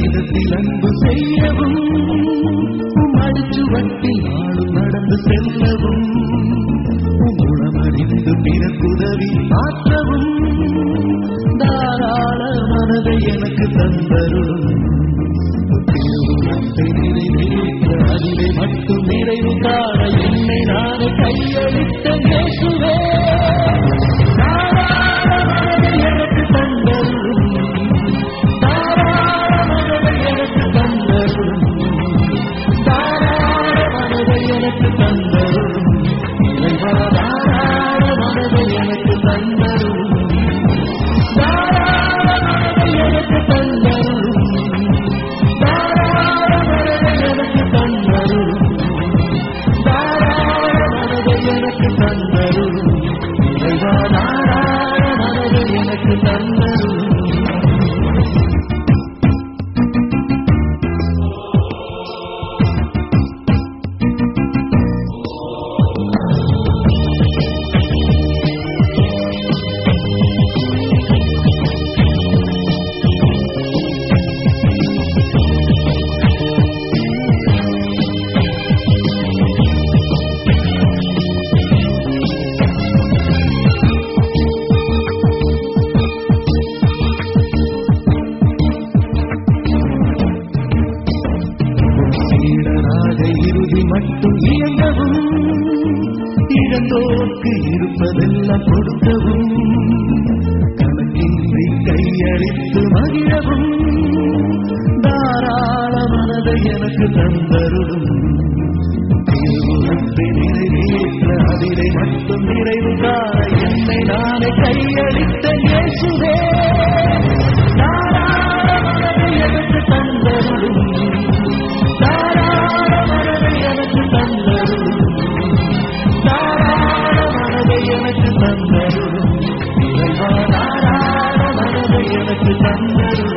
விதத்தில் அன்பு செய்யவும் உம் அடிச்சுவட்டில் நாளும் நடந்து செல்லவும் உம் குணமறிந்து பிறக்குதவி ஆற்றவும் தாராள மனதை எனக்கு தந்தருளும் திருவுளத்தை நிறைவேற்ற அதிலே மட்டும் நிறைவு காண என்னை நானே கையளித்த இயேசுவே தாராள மனதை எனக்கு தந்தருளும் தாராள மனதை எனக்கு தந்தருளும் தாராள மனதை எனக்கு தந்தருளும் இறைவா தாராள மனதை எனக்கு தந்தருளும் தாராள மனதை எனக்கு தந்தருளும் தாராள மனதை எனக்கு தந்தருளும் தாராள மனதை எனக்கு தந்தருளும் இறைவா தாராள மனதை எனக்கு தந்தருளும் சீடனாக இறுதி மட்டும் இயங்கவும் இழந்தோர்க்கு இருப்பதெல்லாம் கொடுக்கவும் கணக்கின்றி கையளித்து மகிழவும் தாராள மனதை எனக்கு தந்தருளும் திருவுளத்தை நிறைவேற்ற அதிலே மட்டும் நிறைவு காண என்னை நானே கையளித்த இயேசுவே தாராள மனதை எனக்கு தந்தருளும் தாராள மனதை எனக்கு தந்தருளும் தாராள மனதை எனக்கு தந்தருளும் இறைவா தாராள மனதை எனக்கு தந்தருளும்